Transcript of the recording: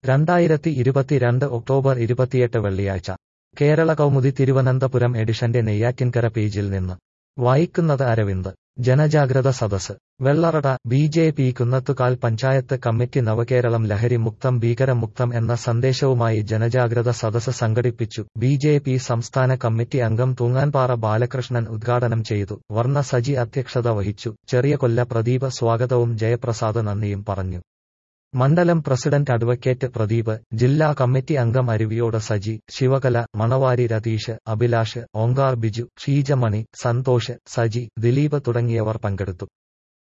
രണ്ടായിരത്തി ഇരുപത്തിരണ്ട് ഒക്ടോബർ ഇരുപത്തിയെട്ട് വെള്ളിയാഴ്ച കേരള കൗമുദി തിരുവനന്തപുരം എഡിഷന്റെ നെയ്യാറ്റിൻകര പേജിൽ നിന്ന് വായിക്കുന്നത് അരവിന്ദ് ജനജാഗ്രത സദസ് Vellarada B J P Kunnathukal panchayat committee നവകേരളം ലഹരി മുക്തം ഭീകരമുക്തം എന്ന സന്ദേശവുമായി ജനജാഗ്രത സദസ് സംഘടിപ്പിച്ചു ബി ജെ പി സംസ്ഥാന കമ്മിറ്റി അംഗം തൂങ്ങാൻപാറ ബാലകൃഷ്ണൻ ഉദ്ഘാടനം ചെയ്തു വർണ്ണ സജി അധ്യക്ഷത വഹിച്ചു ചെറിയ കൊല്ല പ്രദീപ് സ്വാഗതവും ജയപ്രസാദ് നന്ദിയും പറഞ്ഞു മണ്ഡലം പ്രസിഡന്റ് അഡ്വക്കേറ്റ് പ്രദീപ് ജില്ലാ കമ്മിറ്റി അംഗം അരുവിയോട് സജി ശിവകല മണവാരി രതീഷ് അഭിലാഷ് ഓങ്കാർ ബിജു ഷീജമണി സന്തോഷ് സജി ദിലീപ് തുടങ്ങിയവർ പങ്കെടുത്തു